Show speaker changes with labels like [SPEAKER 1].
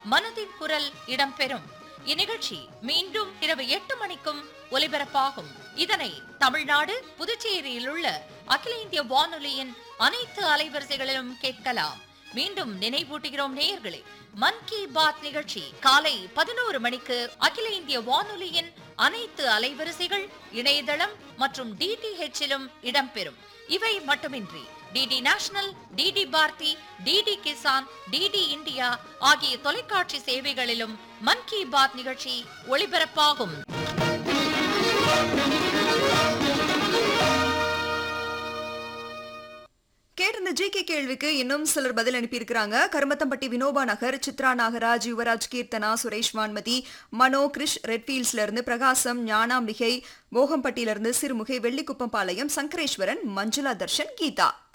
[SPEAKER 1] மனதின் குரல் இடம்பெறும் இந்நிகழ்ச்சி மீண்டும் இரவு எட்டு மணிக்கும் ஒலிபரப்பாகும் இதனை தமிழ்நாடு புதுச்சேரியில் உள்ள அகில இந்திய வானொலியின் அனைத்து அலைவரிசைகளிலும் கேட்கலாம் மீண்டும் நினைவூட்டுகிறோம் நேயர்களே மன் கி பாத் நிகழ்ச்சி காலை பதினோரு மணிக்கு அகில இந்திய வானொலியின் அனைத்து அலைவரிசைகள் இணையதளம் மற்றும் டிடிஹெச்சிலும் இடம்பெறும் இவை மட்டுமின்றி DD National DD Bharati DD Kisan DD India ஆகிய தொலைக்காட்சி சேவைகளிலும் மன் கி பாத் நிகழ்ச்சி ஒளிபரப்பாகும்
[SPEAKER 2] கேட்டிருந்த ஜிகே கேள்விக்கு இன்னும் சிலர் பதில் அனுப்பியிருக்கிறாங்க கருமத்தம்பட்டி வினோபா நகர் சித்ரா நாகராஜ் யுவராஜ் கீர்த்தனா சுரேஷ் வான்மதி மனோ கிரிஷ் ரெட்ஃபீல்ட்ஸ்ல இருந்து பிரகாசம் ஞானாம்பிகை போகம்பட்டியில இருந்து சிறுமுகை வெள்ளிக்குப்பம் பாளையம் சங்கரேஸ்வரன் மஞ்சுளா தர்ஷன் கீதா